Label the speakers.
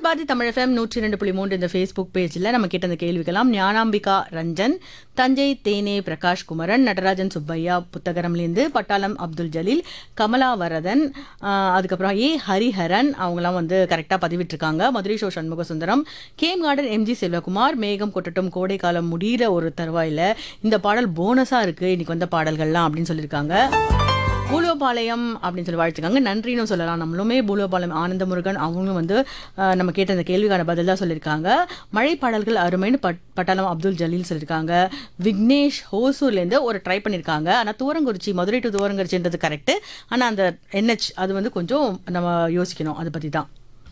Speaker 1: பாதி தமிழ் எஃப்எம் நூற்றி ரெண்டு புள்ளி மூன்று இந்த ஃபேஸ்புக் பேஜில் நம்ம கேட்ட அந்த கேள்விக்கெல்லாம் ஞானாம்பிகா ரஞ்சன் தஞ்சை தேனே பிரகாஷ் குமரன் நடராஜன் சுப்பையா புத்தகரம்லேருந்து பட்டாளம் அப்துல் ஜலீல் கமலா வரதன் ஆஹ், அதுக்கப்புறம் ஏ ஹரிஹரன் அவங்களாம் வந்து கரெக்டாக பதிவிட்டிருக்காங்க Madurai show Shanmuga Sundaram game garden MG Selvakumar மேகம் கொட்டட்டும் கோடை காலம் முடிகிற ஒரு தருவாயில் இந்த பாடல் போனஸாக இருக்குது இன்னைக்கு வந்த பாடல்கள்லாம் அப்படின்னு சொல்லியிருக்காங்க பூலோபாளையம் அப்படின்னு சொல்லி வாழ்த்துக்காங்க நன்றின்னு சொல்லலாம் நம்மளுமே பூலோபாளையம் ஆனந்த முருகன் அவங்களும் வந்து அஹ், நம்ம கேட்ட அந்த கேள்விக்கான பதில் தான் சொல்லியிருக்காங்க மழை பாடல்கள் அருமைன்னு பட் பட்டாளம் அப்துல் ஜலீல் சொல்லியிருக்காங்க விக்னேஷ் ஹோசூர்லேருந்து ஒரு ட்ரை பண்ணியிருக்காங்க ஆனால் தூரங்குறிச்சி மதுரை டு தூரங்குறிச்சின்றது கரெக்டு ஆனால் அந்த என்ஹெச் அது வந்து கொஞ்சம் நம்ம யோசிக்கணும் அதை பற்றி தான்